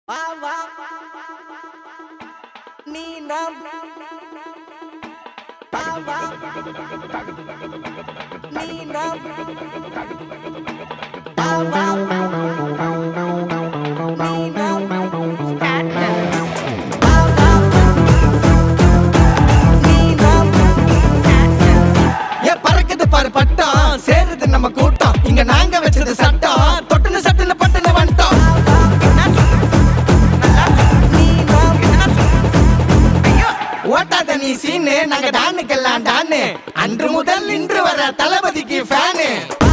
வா வா நீ நாம் வா வா நீ நாம் வா வா நீ நாம் வா வா நீ நாம் ஏ பறக்குது பாரு பட்டம் சேருது நம்ம கூட்டம் இங்க நாங்க வச்சது சட்டம் தொட்டுன்னு சட்டுன்னு பட்டுன்னு வந்துட்டோம் நீ நாம் ஓட்டாத நீ சீனு நாங்க டானுக்கெல்லாம் டானு அன்று முதல் இன்று வர தளபதிக்கு ஃபேனு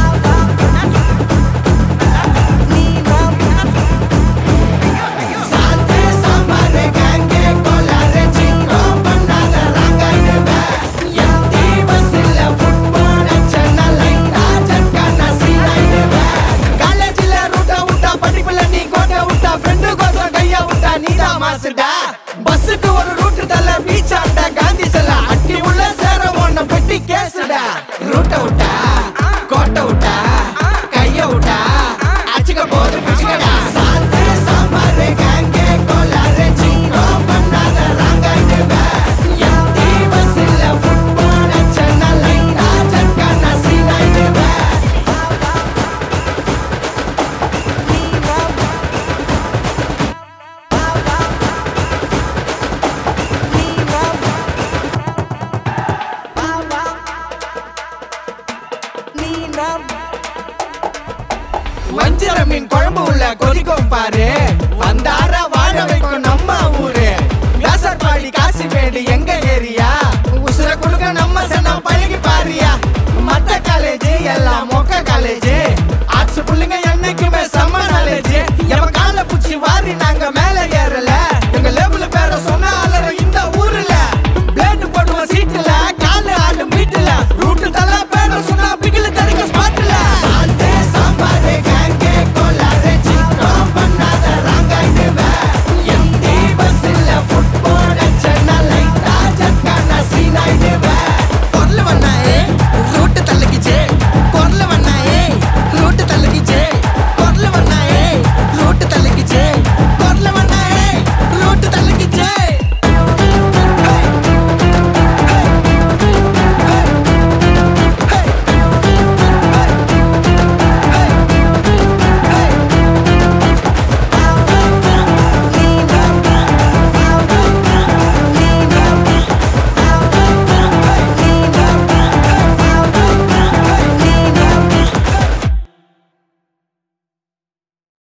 நீ நாம் சால்ட்டு சாம்பாரு கேங்கே கோலாறு சிங்கம் பண்ணாத ராங்காயிடுவே எம்டி பஸ்ஸில் ஃபுட்பால் அச்சனா லைட்டா ஜட்கானா சீனாயிடுவே காலேஜில் ரூட்டா விட்டா படிப்புல நீ கோட்டை விட்டா ஃப்ரெண்டு கோசம் கையா விட்டா நீதான் மாசுடா பஸ்ஸுக்கு ஒரு ரூட்டு தள்ள பீச் ஆண்டா காந்தி செல்ல அட்டி உள்ள சேர ஒன்ன பெட்டி கேசுடா ரூட்டை விட்டா கோட்டை விட்டா கைய விட்டா அச்சுக்க போது பிச்சுக்கடா சால்ட்டு சாம்பாரு கேங்கே கோலாறு சிங்கம் பண்ணாத ராங்காயிடுவே எம்டி பஸ்ஸில் ஃபுட்பால் அச்சனா லைட்டா ஜட்கானா சீனாயிடுவே நீ நாம் வா வா நீ நாம் வா வா நீ நாம் வஞ்சிர மீன் குழம்பு உள்ள கொதிக்கும் பாரு